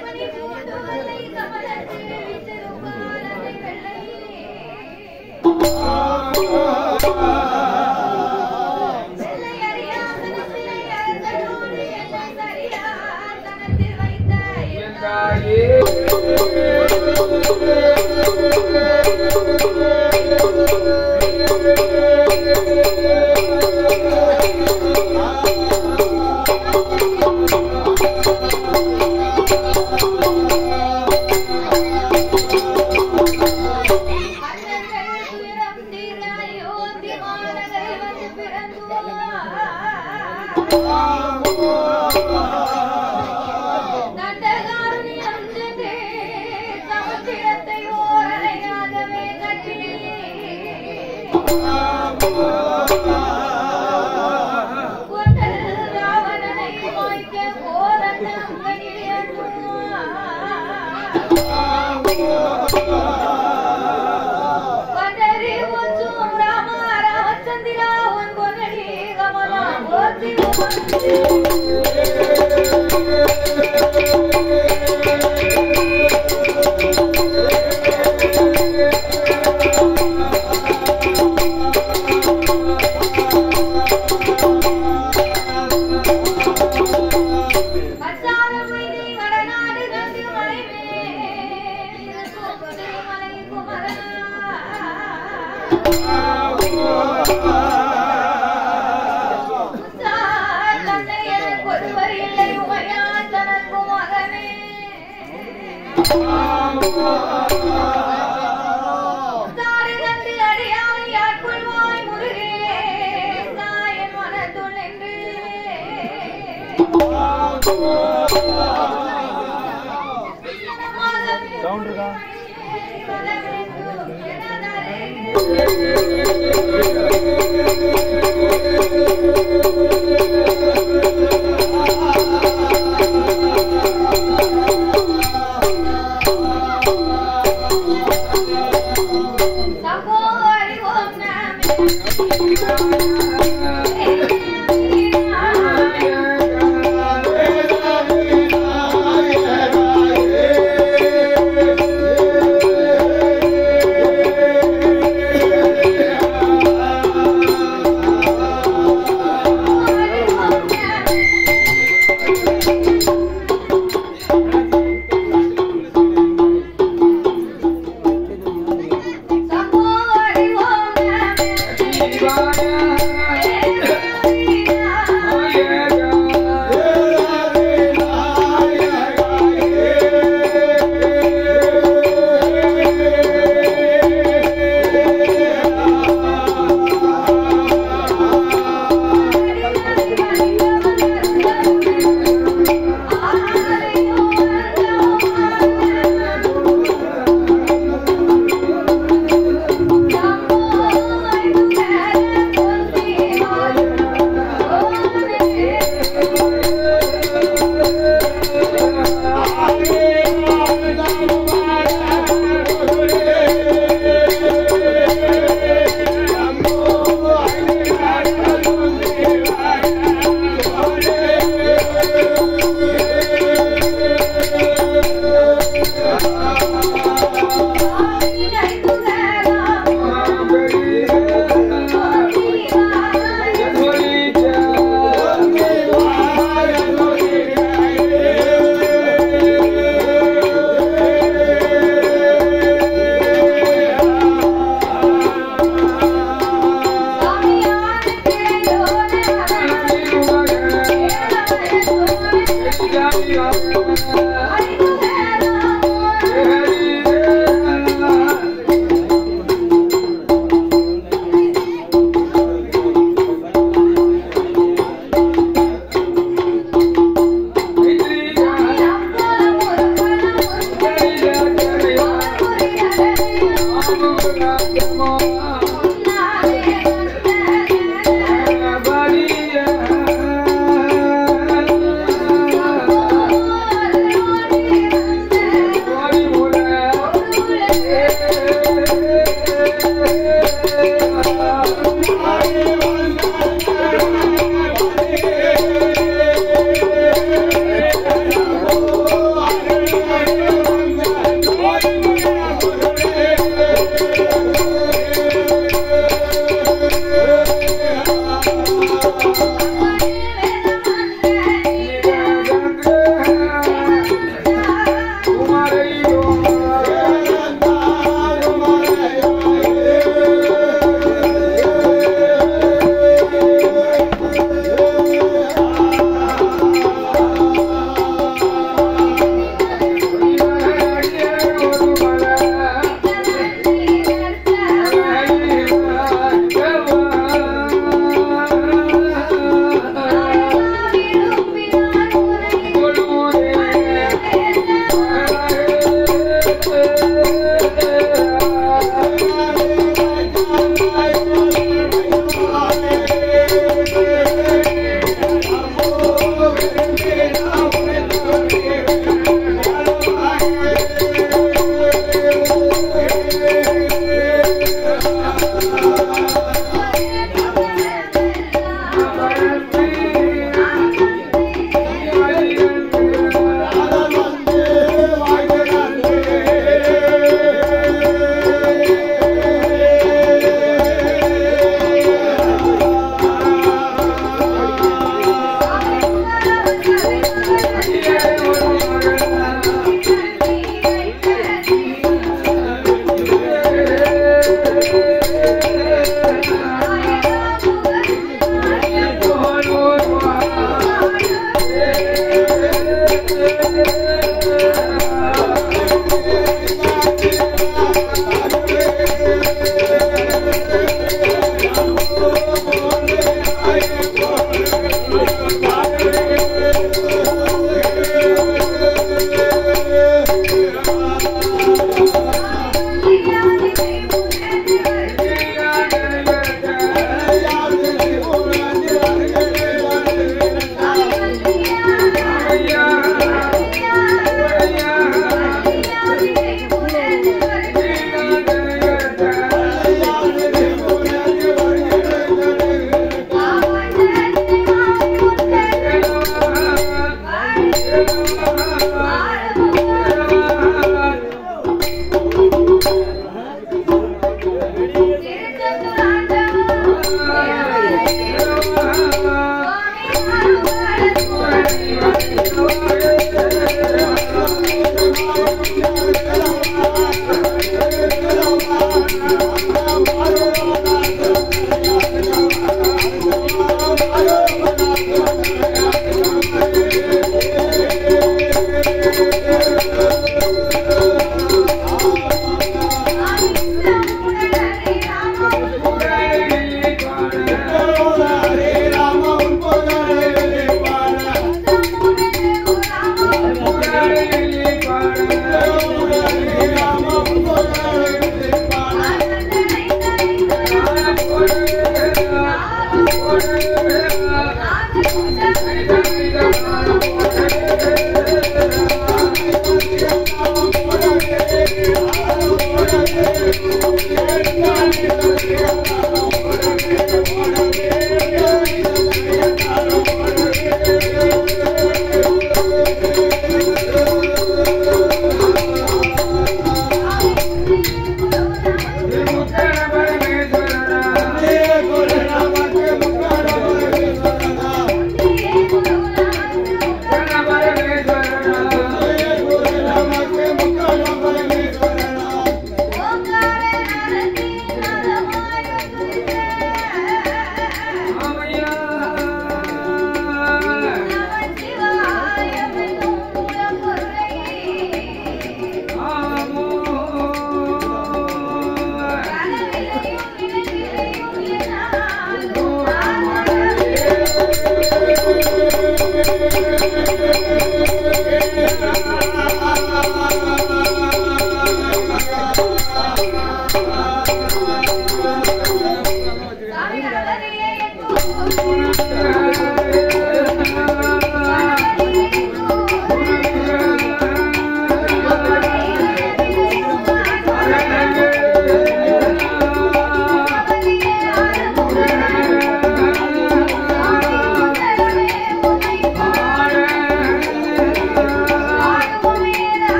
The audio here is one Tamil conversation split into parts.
மணி பூண்டு வல்லை கமலத்தில் விட்டிருப்பாலனை வெள்ளை அறியாதன சிலை அறுத்தனோடு என்னை சரியா தனத்தில் வைத்த என் தாயே மன்னர்கள் துயரம் தீர அயோத்தி மாநகரில் வந்து பிறந்தார். தண்டகாரண்யம் சென்று சமுத்திரத்தை ஓரறையாகவே கட்டி கொண்டல் ராவணனை மாய்க்க கோரண்டங்களில் வந்தரி ஒச்சும் ராம ராமச்சந்திரா உன் பொன்னடி கமலா போற்றி மச்சாரமை நீ வடநாடு கண்டு மலைமே தூக்குதிரை மலை குமரா தந்தை எனக்கு ஒருவர் இல்லை உமையா தனக்கு மகனே தாரை கண்டு அடியாவை ஆட்கொள்வாய் முருகே தாயன் மனத்துள் நின்று சவுண்ட் இருக்கா சகோ அறிவோம் நாமே சகோ அறிவோம் Yeah.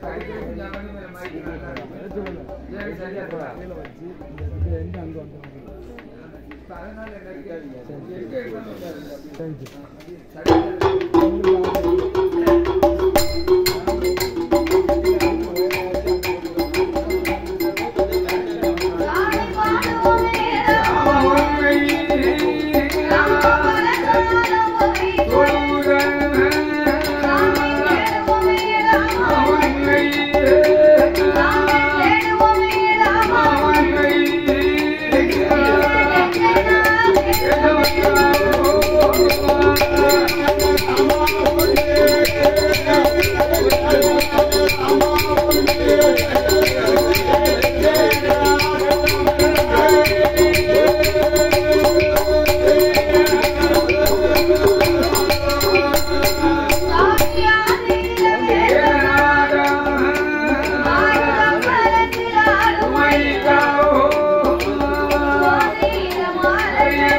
சாமி பாடுவோமே ராமா ராமா பரகாலோமே சாமி தேடுவோமே ராமா சாமி தேடுவோமே ராமா சாமி ஆதியிலே ஆயிரம் பரத்திலாடுமை சோதியில மாலையே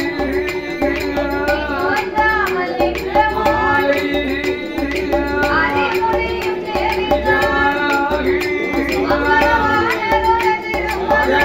வந்தாமல் நின்ற மாலை அறிமுடியும் தேவிதான் மங்களவானருடைய திருமலை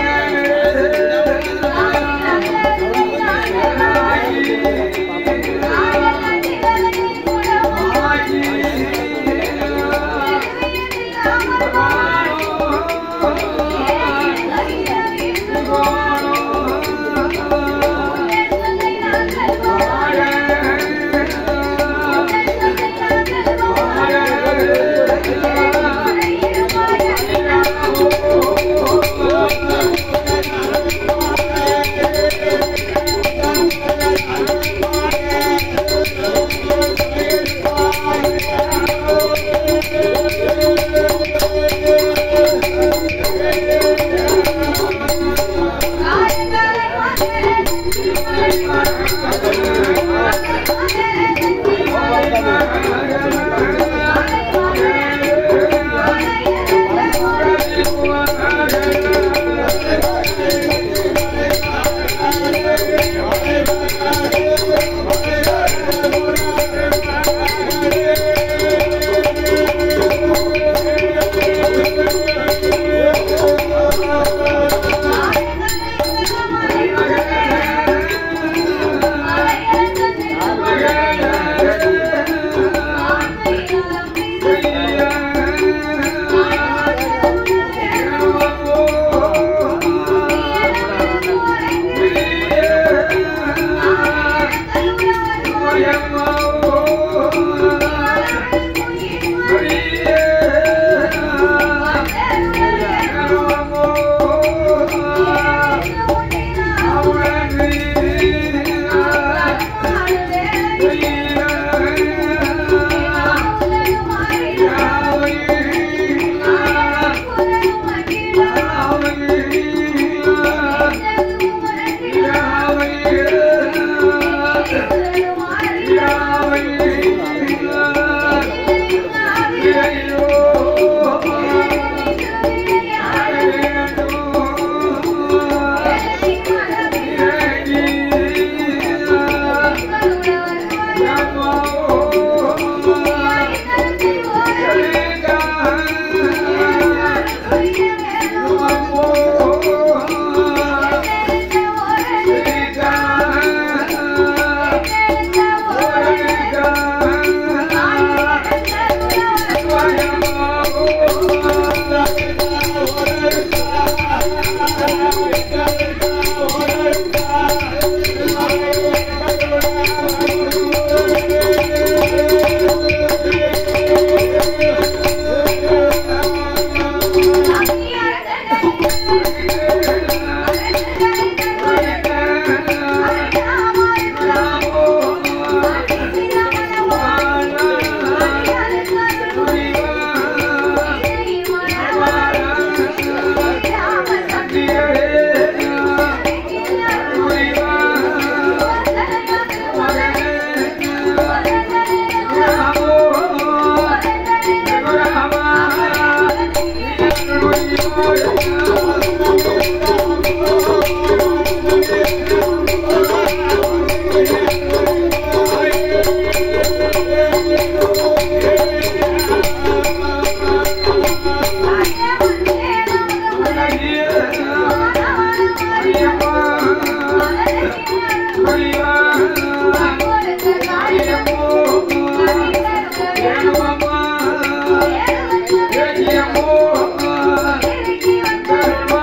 இறங்கி வந்த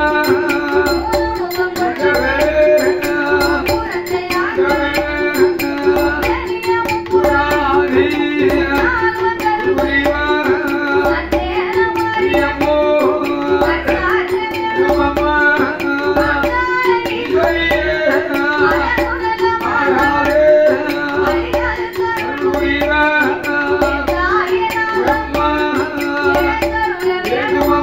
முகம் கொண்ட பூரத்தை ஆண்ட பெரிய முப்புறம் நான் வந்தருள் வந்தேன மாறி Yeah.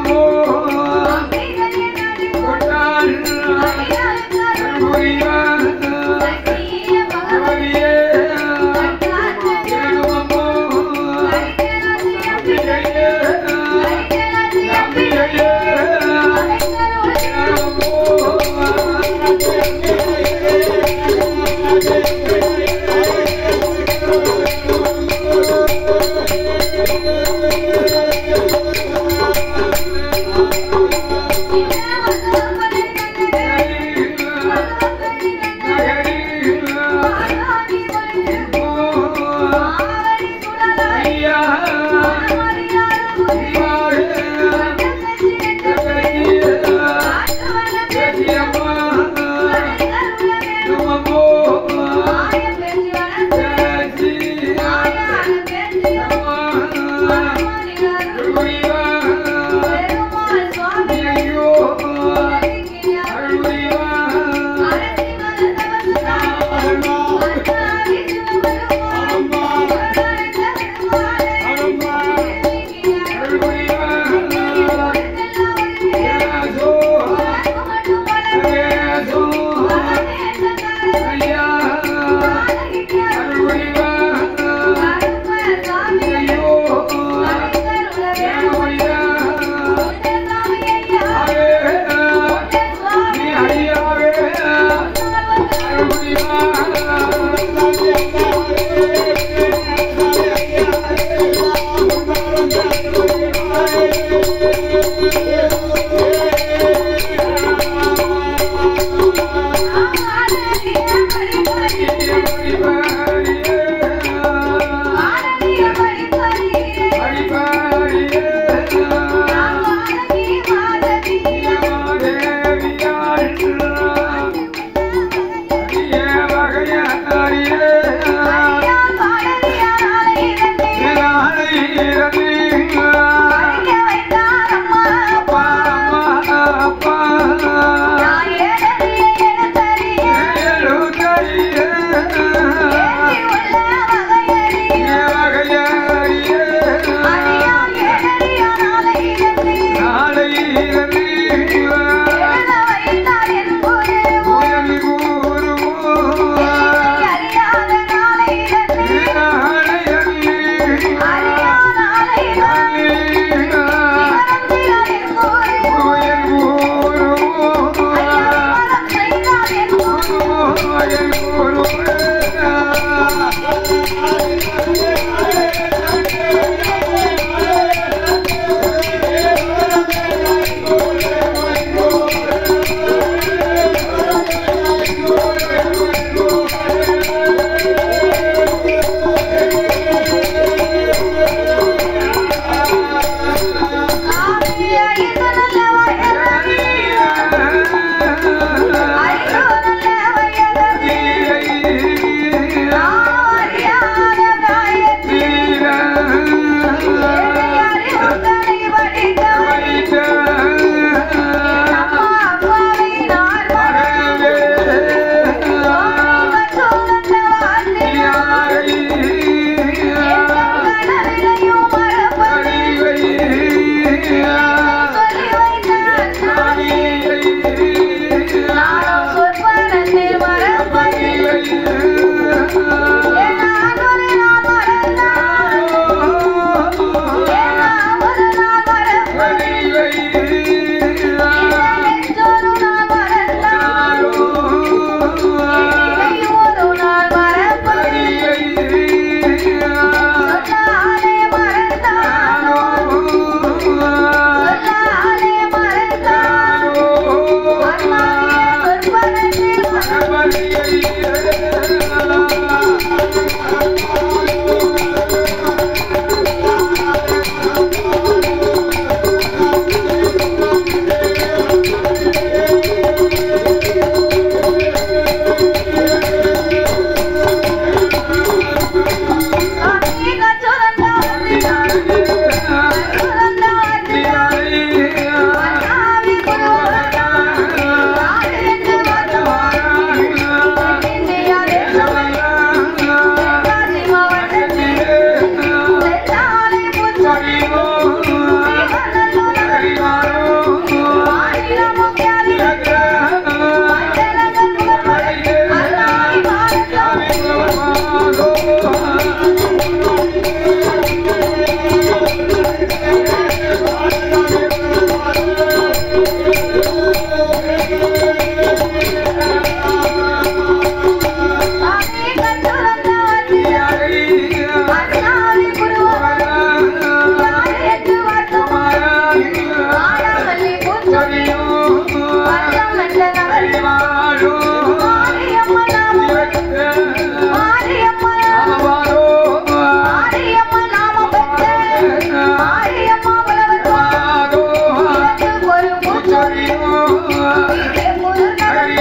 வல்லம் என்ற நகர் மாரியம்மன் நாமம் மாரியம்மன் நாமம் மாரியம்மன் நாமம் பெற்ற மாரியம்மா புலவர் எனக்கு ஒரு மூச்சொலி இதே முழு நகர்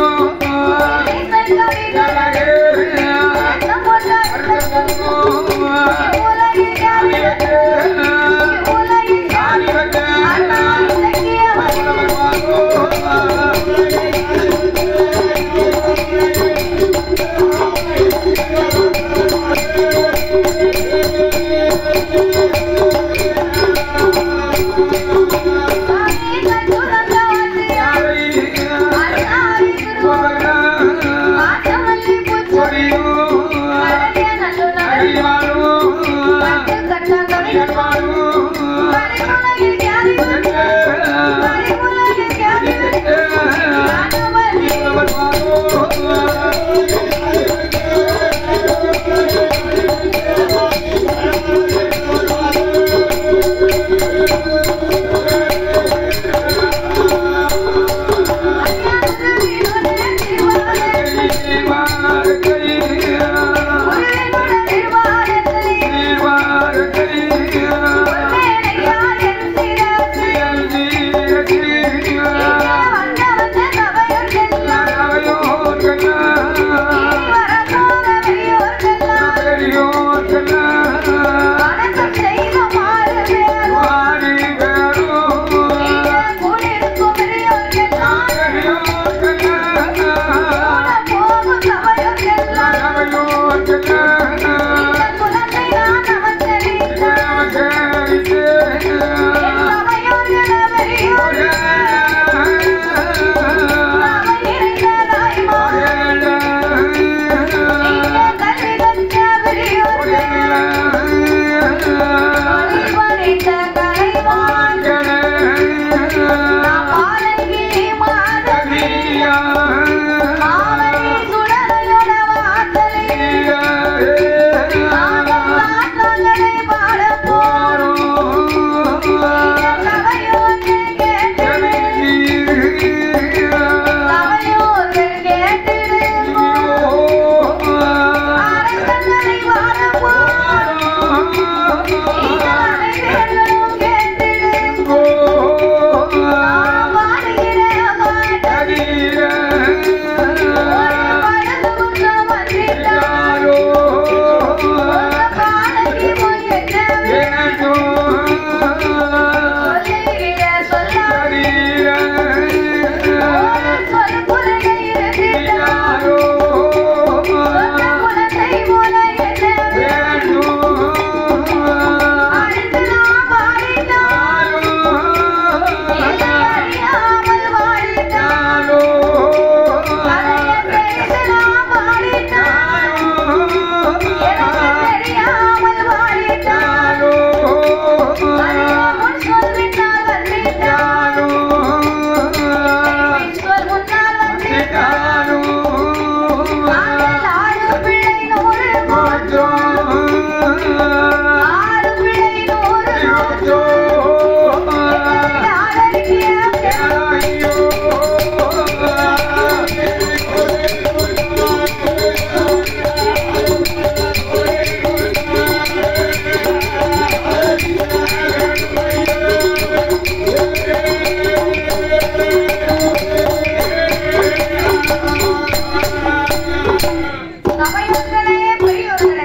சபையோர்களே பெரியோர்களே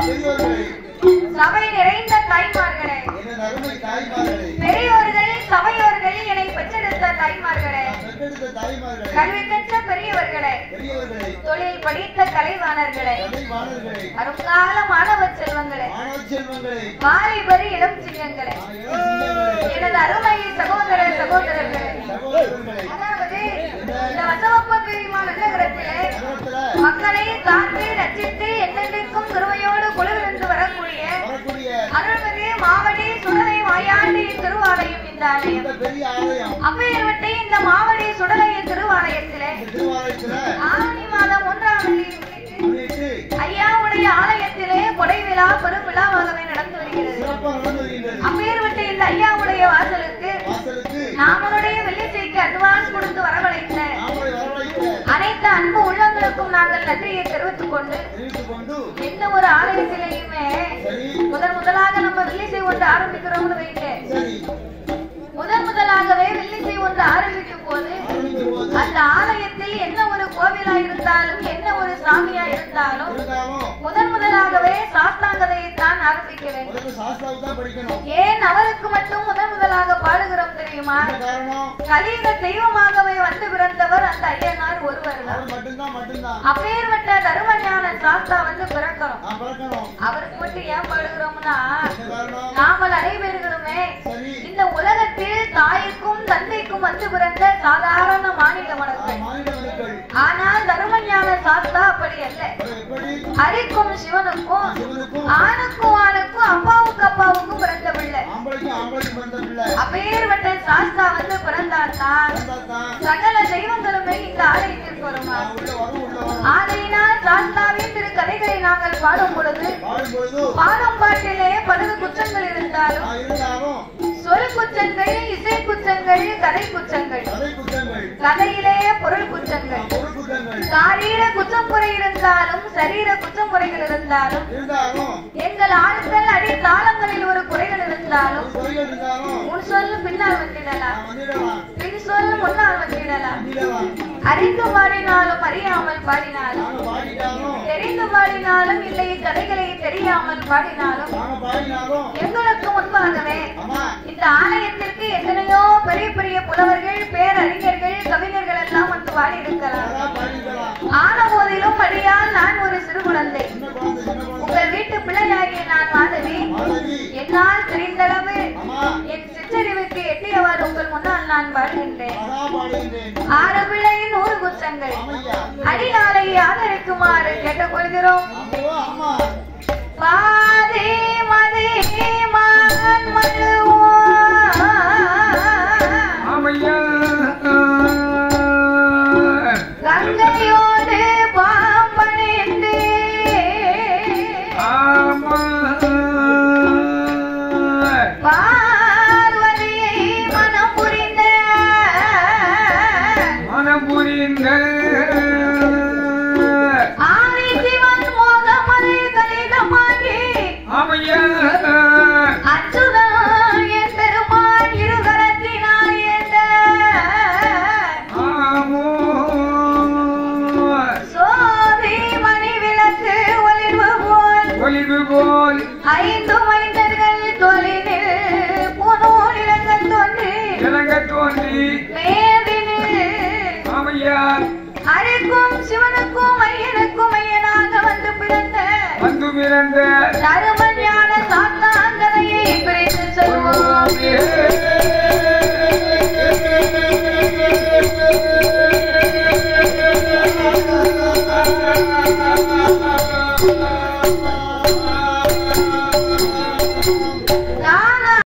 சபை நிறைந்த தாய்மார்களே அருமை தாய்மார்களே பெரியோர்கள் சபையோர்கள் என்னை பெற்றெடுத்த தாய்மார்களே பெற்றெடுத்த தாய்மார்களே கல்வி கற்ற பெரியவர்களே பெரியவர்களே தொழில் படித்த கலைவாணர்களே கலைவாணர்களே அருங்கால மாணவ செல்வங்களே மாணவ செல்வங்களே வாலிபரி இளம் சிங்கங்களே இளஞ்சிங்கங்களே எனது அருமை சகோதர சகோதரர்களே சகோதரர்களே அதாவது இந்த வசவப்ப பெருமா நகரத்திலே நகரத்துல மக்களை காத்து ரட்சித்து என்னென்றைக்கும் திருவையோடு குழுவிருந்து வரக்கூடிய வரக்கூடிய அருள்மிகு மாவடி சுடலை வாயாண்டி திருவாலயம் இந்த ஆலயம் இந்த பெரிய ஆலயம் அப்பேற்பட்ட இந்த மாவடி சுடலை திருவாலயத்திலே இந்த திருவாலயத்துல ஆவணி மாதம் ஒன்றாம் தேதி முன்னிட்டு முன்னிட்டு ஐயாவுடைய ஆலயத்திலே கொடை விழா பெருவிழாவாகவே நடந்து வருகிறது சிறப்பாக நடந்து வருகின்றது அப்பேற்பட்ட இந்த ஐயாவுடைய வாசலுக்கு வாசலுக்கு நாமளுடைய வெள்ளி நாங்கள் நன்றியை தெரிவித்துக் கொண்டு தெரிவித்துக் கொண்டு எந்த ஒரு ஆலயத்திலேயுமே சரி முதன் முதலாக நம்ம வெள்ளிசை ஒன்று ஆரம்பிக்கிறோம்னு வைங்க சரி முதன் முதலாகவே வெள்ளிசை ஒன்று ஆரம்பிக்கும் போது ஆரம்பிக்கும் போது அந்த ஆலயத்தில் என்ன ஒரு கோவிலா இருந்தாலும் என்ன ஒரு சாமியா இருந்தாலும் இருந்தாலும் முதன் முதலாகவே சாஸ்தாங்கதையை தான் ஆரம்பிக்க வேண்டும் முதல்ல சாஸ்தாவை தான் படிக்கணும் ஏன் அவருக்கு மட்டும் முதன் முதலாக பாடுகிறோம் தெரியுமா என்ன காரணம் கலியுக தெய்வமாகவே வந்து பிறந்தவர் அந்த ஐயனார் ஒருவர் தான் அவர் மட்டும்தான் மட்டும்தான் அப்பேற்பட்ட தருமஞான சாஸ்தா வந்து பிறக்கிறோம் நான் பிறக்கணும் அவருக்கு மட்டும் ஏன் பாடுகிறோம்னா என்ன காரணம் நாமல் அனைவர்களுமே சரி இந்த உலகத்தில் தாய்க்கும் தந்தைக்கும் வந்து பிறந்த சாதாரண மாநில ஆ, மனங்கள் மாநில மனுக்கள் ஆனால் தருமஞான சாஸ்தா அப்படி அல்ல அவர் எப்படி ஹரிக்கும் சிவனுக்கும் சிவனுக்கும் ஆணுக்கும் ஆணுக்கும் அப்பாவுக்கு அப்பாவுக்கும் பிறந்த பிள்ளை ஆம்பளைக்கும் ஆம்பளைக்கும் பிறந்த பிள்ளை அப்பேற்பட்ட சாஸ்தா வந்து பிறந்தால்தான் பிறந்தாதான் சகல தெய்வங்களுமே இந்த ஆலயத்திற்கு வருமா நான் உள்ள வரும் உள்ள வரும் ஆகையினால் சாஸ்தாவின் திரு கதைகளை நாங்கள் பாடும் பொழுது வாழும் பொழுது பாடும் பாட்டிலே பலது குற்றங்கள் இருந்தாலும் நான் இருந்தாலும் சொல் குற்றங்கள் இசை குற்றங்கள் கதை குற்றங்கள் கதை குற்றங்கள் கதையிலே பொருள் குற்றங்கள் பொருள் குற்றங்கள் சாரீர குற்றமுறை இருந்தாலும் சரீர குற்றமுறைகள் இருந்தாலும் இருந்தாலும் எங்கள் ஆட்கள் அடி தாளங்களில் ஒரு குறைகள் இருந்தாலும் ஒரு குறைகள் இருந்தாலும் முன் சொல் பின்னால் வந்திடலாம் நான் வந்துடலாம் பின் சொல் முன்னால் வந்திடலாம் வந்துடலாம் அறிந்து பாடினாலும் அறியாமல் பாடினாலும் நாங்க பாடிட்டாலும் தெரிந்து பாடினாலும் இல்லை கதைகளை தெரியாமல் பாடினாலும் நாங்க பாடினாலும் எங்களுக்கு முன்பாகவே அம்மா இந்த ஆலயத்திற்கு எத்தனையோ பெரிய பெரிய புலவர்கள் பேரறிஞர்கள் கவிஞர்கள் எல்லாம் வந்து பாடி இருக்கலாம் யாரா பாடிக்கலாம் ஆன போதிலும் அடியால் நான் ஒரு சிறு குழந்தை சின்ன குழந்தை சின்ன குழந்தை உங்கள் வீட்டு பிள்ளையாகிய நான் மாதவி மாதவி என்னால் தெரிந்தளவு அம்மா என் சிற்றறிவுக்கு எட்டியவாறு உங்கள் முன்னால் நான் பாடுகின்றேன் மகா பாடுகின்றேன் ஆறு பிள்ளை நூறு குற்றங்கள் அம்மையா அடிநாளை ஆதரிக்குமாறு கேட்டுக்கொள்கிறோம் அம்மா அம்மா பாதி மதி மான் மழுவோ ஆமையா கங்கையோடு பாம்பணிந்து ஆமா பார்வதியை மனம் புரிந்த மனம் புரிந்த ஆதி சிவன் மோகமலை கலிதமாகி ஆமையா அச்சுதன் என் பெருமான் இருகரத்தினால் ஏந்த ஆமோ சோதி மணி விளக்கு ஒளிர்வு போல் ஒளிவு போல் ஐந்து மைந்தர்கள் தொழிலில் புனூல் இலங்கத் தோன்றி இறங்க தோன்றி மேதினில் ஆமையா அழைக்கும் சிவனுக்கும் ஐயனுக்கும் ஐயனாக வந்து பிறந்த வந்து பிறந்த தரும